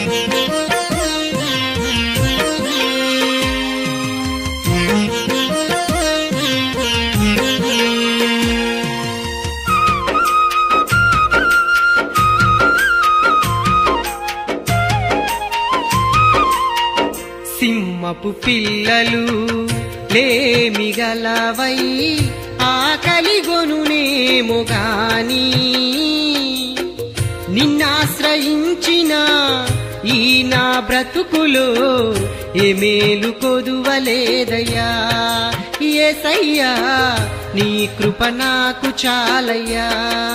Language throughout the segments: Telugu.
సింహపు పిల్లలు లేమిగలవై ఆకలిగొనునేమో గాని నిన్నాశ్రయించిన ఈ నా బ్రతుకులో ఏ మేలు కొదువలేదయ్యా ఏసయ్యా నీ కృప నాకు చాలయ్యా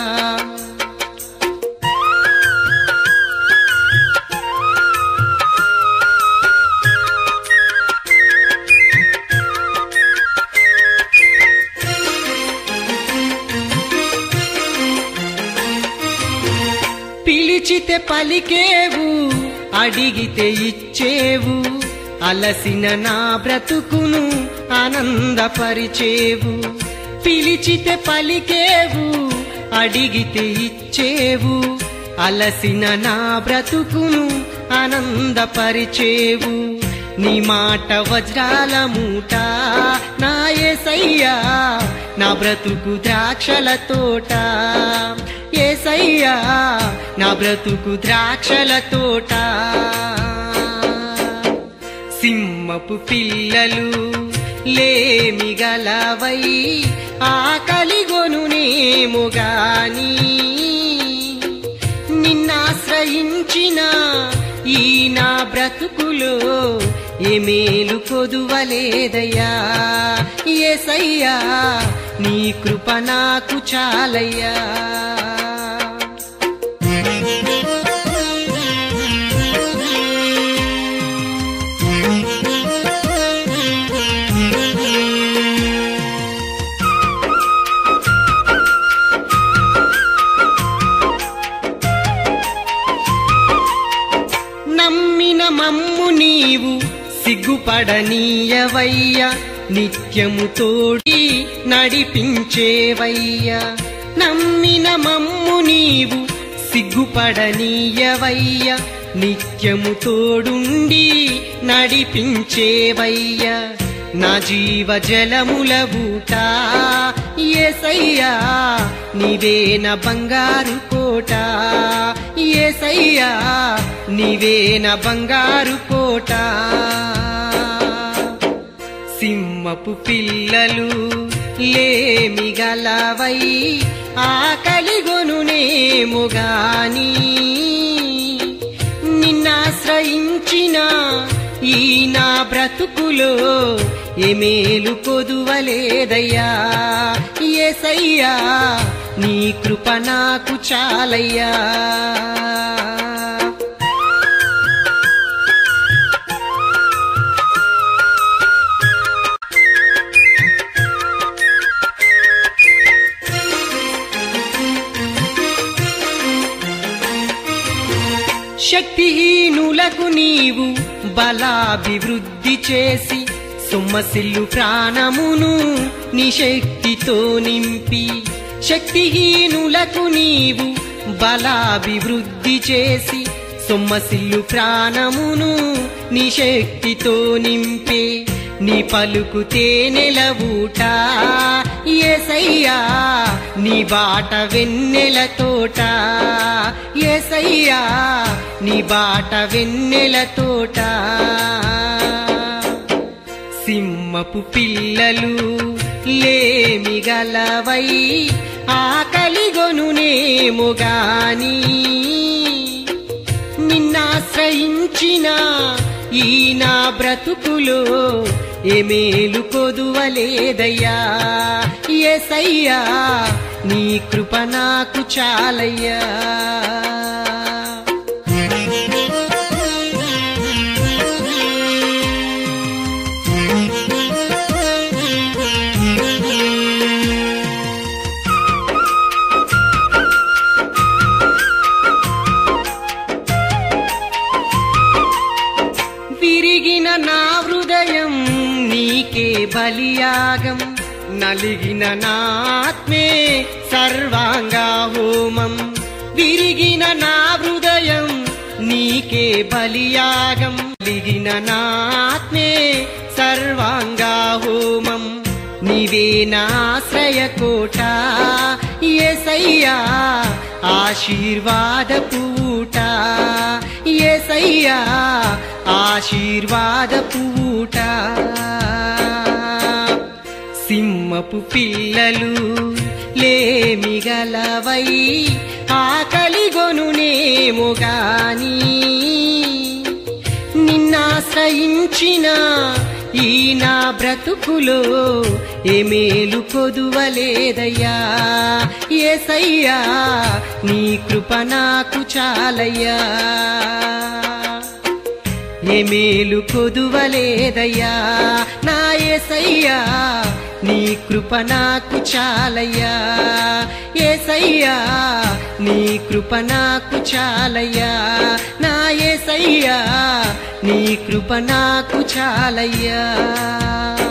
పిలిచితే పలికేవు అడిగితే ఇచ్చేవు అలసిన నా బ్రతుకును ఆనందపరిచేవు పిలిచితే పలికేవు అడిగితే ఇచ్చేవు అలసిన నా బ్రతుకును ఆనందపరిచేవు నీ మాట వజ్రాల మూట నా ఏసయ్యా నా బ్రతుకు ద్రాక్షల తోట ఏసయ్యా నా బ్రతుకు ద్రాక్షల తోట సింహపు పిల్లలు లేమిగలవై ఆకలిగొనునేమో గాని నిన్నాశ్రయించిన ఈ నా బ్రతుకులో ఏ మేలు కొదువలేదయ్యా ఏసయ్యా నీ కృప నాకు చాలయ్యా నమ్మిన మమ్ము నీవు సిగ్గుపడనీయవయ్యా నిత్యము తోడి నడిపించేవయ్యా నమ్మిన మమ్ము నీవు సిగ్గుపడనీయవయ్యా నిత్యము తోడుండి నడిపించేవయ్యా నా జీవ జలముల బూట ఏసయ్యా నీవే నా బంగారు కోట ఏసయ్యా నీవే నా బంగారు కోట సింహపు పిల్లలు లేమిగలవై ఆకలిగొనునేమో గాని నిన్నాశ్రయించిన ఈ నా బ్రతుకులో ఏ మేలు కొదువలేదయ్యా ఏసయ్యా నీ కృప నాకు చాలయ్యా శక్తిహీనులకు నీవు బలాభివృద్ధి చేసి సొమ్మసిల్లు ప్రాణమును నీ శక్తితో నింపి శక్తిహీనులకు నీవు బలాభివృద్ధి చేసి సొమ్మసిల్లు ప్రాణమును నీ శక్తితో నింపే నీ పలుకు తేనెల ఊట ఏసయ్యా నీ బాట వెన్నెల తోట ఏసయ్యా నీ బాట వెన్నెల తోట సింహపు పిల్లలు లేమిగలవై ఆకలిగొనునేమో గాని నిన్నాశ్రయించిన ఈ నా బ్రతుకులో ఏ మేలు కొదువలేదయ్యా ఏసయ్యా నీ కృప నాకు చాలయ్యా విరిగిన నా హృదయం నీకే బలియాగం నలిగిన నా ఆత్మే సర్వాంగా హోమం విరిగిన నా హృదయం నీకే బలియాగం లిగిన నాత్మే సర్వాంగా హోమం నీవే నాశ్రయ కోట ఏసయ్యా ఆశీర్వాద పూట ఏసయ్యా ఆశీర్వాద పూట సింహపు పిల్లలు లేమిగలవై ఆకలిగొనునేమో గాని నిన్నాశ్రయించిన ఈ నా బ్రతుకులో ఏ మేలు కొదువలేదయ్యా ఏసయ్యా నీ కృప నాకు చాలయ్యా ఏ మేలు కొదువలేదయ్యా నా ఏసయ్యా నీ కృప నాకు చాలయ్యా ఏసయ్యా నీ కృప నాకు చాలయ్యా నా ఏసయ్యా నీ కృప నాకు చాలయ్యా